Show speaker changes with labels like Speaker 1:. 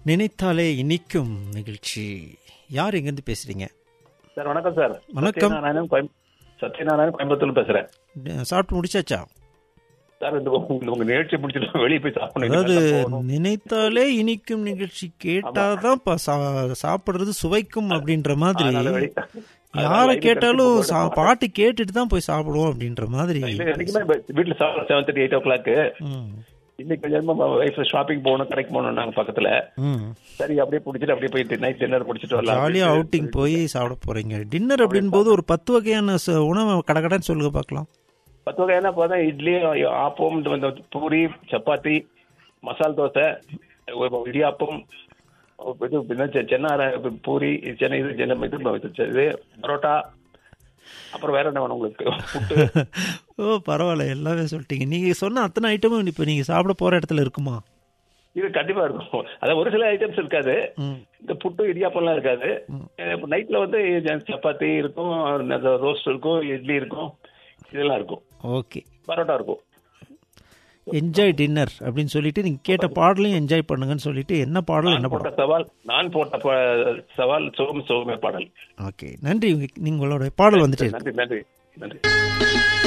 Speaker 1: நினைத்தாலே இனிக்கும் நிகழ்ச்சி யார் எங்கேருந்து பேசுறீங்க
Speaker 2: சார் வணக்கம் சார்
Speaker 1: வணக்கம்.
Speaker 2: சத்யநாராயணன் கோயம் சத்யநாராயணன் கோயம்புத்தூர்ல பேசுறேன்
Speaker 1: ட- சாப்பிட்டு முடிச்சாச்சா
Speaker 2: சார் இந்த உங்க உங்க நிகழ்ச்சி முடிச்சுட்டு வெளியே போய் சாப்பிடணும்
Speaker 1: அதாவது
Speaker 2: இனிமேல் தான் போகணும்.
Speaker 1: நினைத்தாலே இனிக்கும் நிகழ்ச்சி கேட்டாதான் ப- சா- சாப்பிடுறது சுவைக்கும் அப்படின்ற மாதிரி
Speaker 2: அதனால வெளி- அதனால
Speaker 1: யாரை
Speaker 2: வயிறு
Speaker 1: கேட்டாலும்
Speaker 2: கடிச்சு
Speaker 1: சா-
Speaker 2: போட்டு
Speaker 1: பாட்டு கேட்டுட்டு தான் போய் சாப்பிடுவோம் அப்படின்ற மாதிரி
Speaker 2: இல்ல, என்னைக்குமே இப்ப வீட்டுல சாப்பிட seven thirty eight o'clock
Speaker 1: ம்,
Speaker 2: இன்னைக்கு கொஞ்சம் ஒய்ஃப் ஷாப்பிங் போகணும் கடைக்கு போகணும் நாங்க பக்கத்துல
Speaker 1: ம்.
Speaker 2: சரி அப்படியே பிடிச்சிட்டு அப்படியே போய் நைட் டின்னர் முடிச்சிட்டு வரலாம்
Speaker 1: ஜாலியா அவுட்டிங் போய் சாப்பிட போறீங்க டின்னர் அப்படின் போது ஒரு பத்து வகையான ச- உணவை கடகடன்னு சொல்லுங்க பார்க்கலாம்
Speaker 2: பத்து வகை என்ன பார்த்தா இட்லி ஆப்பம் இந்த இந்த பூரி சப்பாத்தி மசால் தோசை ஒரு இடியாப்பம் இது என்ன செ- சென்னா ர- பூரி சென்னை இது சென்னை இது இது இது பரோட்டா அப்புறம் வேற என்ன வேணும் உங்களுக்கு புட்டு
Speaker 1: ஓ பரவாயில்ல எல்லாமே சொல்லிட்டீங்க நீங்க சொன்ன அத்தனை ஐட்டமும் இப்ப நீங்க சாப்பிட போற இடத்துல இருக்குமா
Speaker 2: இது கண்டிப்பா இருக்கும் அதான் ஒரு சில ஐட்டம்ஸ் இருக்காது
Speaker 1: ம்.
Speaker 2: இந்த புட்டு இடியாப்பம்லாம் இருக்காது நைட்ல வந்து சப்பாத்தி இருக்கும் ரோஸ்ட் இருக்கும் இட்லி இருக்கும் இதெல்லாம் இருக்கும்
Speaker 1: ஓகே
Speaker 2: பரோட்டா இருக்கும்
Speaker 1: என்ஜாய் டின்னர் அப்படின்னு சொல்லிட்டு நீங்க கேட்ட பாடலையும் என்ஜாய் பண்ணுங்கன்னு சொல்லிட்டு என்ன பாடல் என்ன
Speaker 2: நான் போட்ட
Speaker 1: பாடல்
Speaker 2: சவால் நான் போட்ட ப- சவால் சோகம் சோகமே பாடல்
Speaker 1: ஓகே நன்றி உங்க- நீங்களோட பாடல் வந்துட்டு இருக்கு
Speaker 2: நன்றி நன்றி நன்றி